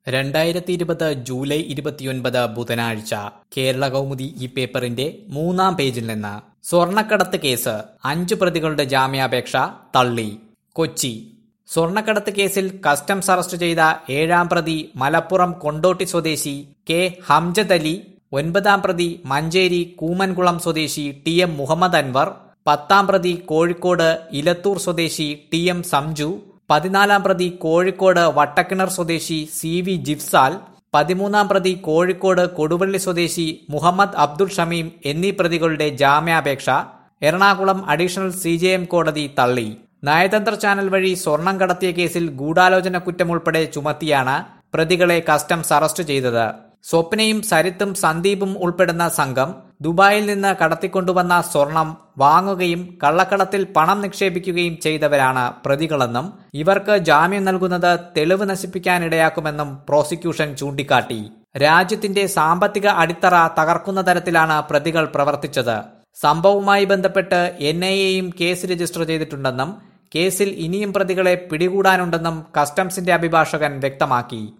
രണ്ടായിരത്തി ഇരുപത് ജൂലൈ ഇരുപത്തിയൊൻപത് ബുധനാഴ്ച കേരള കൗമുദി ഈ പേപ്പറിന്റെ മൂന്നാം പേജിൽ നിന്ന് സ്വർണക്കടത്ത് കേസ് അഞ്ചു പ്രതികളുടെ ജാമ്യാപേക്ഷ തള്ളി കൊച്ചി സ്വർണക്കടത്ത് കേസിൽ കസ്റ്റംസ് അറസ്റ്റ് ചെയ്ത ഏഴാം പ്രതി മലപ്പുറം കൊണ്ടോട്ടി സ്വദേശി കെ ഹംജദ് അലി ഒൻപതാം പ്രതി മഞ്ചേരി കൂമൻകുളം സ്വദേശി ടി എം മുഹമ്മദ് അൻവർ പത്താം പ്രതി കോഴിക്കോട് ഇലത്തൂർ സ്വദേശി ടി എം സംജു പതിനാലാം പ്രതി കോഴിക്കോട് വട്ടക്കിണർ സ്വദേശി സി വി ജിഫ്സാൽ പതിമൂന്നാം പ്രതി കോഴിക്കോട് കൊടുവള്ളി സ്വദേശി മുഹമ്മദ് അബ്ദുൾ ഷമീം എന്നീ പ്രതികളുടെ ജാമ്യാപേക്ഷ Ernakulam additional C J M കോടതി തള്ളി നയതന്ത്ര ചാനൽ വഴി സ്വർണം കടത്തിയ കേസിൽ ഗൂഢാലോചന കുറ്റമുൾപ്പെടെ ചുമത്തിയാണ് പ്രതികളെ കസ്റ്റംസ് അറസ്റ്റ് ചെയ്തത് സ്വപ്നയും സരിത്തും സന്ദീപും ഉൾപ്പെടുന്ന സംഘം ദുബായിൽ നിന്ന് കടത്തിക്കൊണ്ടുവന്ന സ്വർണം വാങ്ങുകയും കള്ളക്കടത്തിൽ പണം നിക്ഷേപിക്കുകയും ചെയ്തവരാണ് പ്രതികളെന്നും ഇവർക്ക് ജാമ്യം നൽകുന്നത് തെളിവ് നശിപ്പിക്കാനിടയാക്കുമെന്നും പ്രോസിക്യൂഷൻ ചൂണ്ടിക്കാട്ടി രാജ്യത്തിന്റെ സാമ്പത്തിക അടിത്തറ തകർക്കുന്ന തരത്തിലാണ് പ്രതികൾ പ്രവർത്തിച്ചത് സംഭവവുമായി ബന്ധപ്പെട്ട് എൻ ഐ എയും കേസ് രജിസ്റ്റർ ചെയ്തിട്ടുണ്ടെന്നും കേസിൽ ഇനിയും പ്രതികളെ പിടികൂടാനുണ്ടെന്നും കസ്റ്റംസിന്റെ അഭിഭാഷകൻ വ്യക്തമാക്കി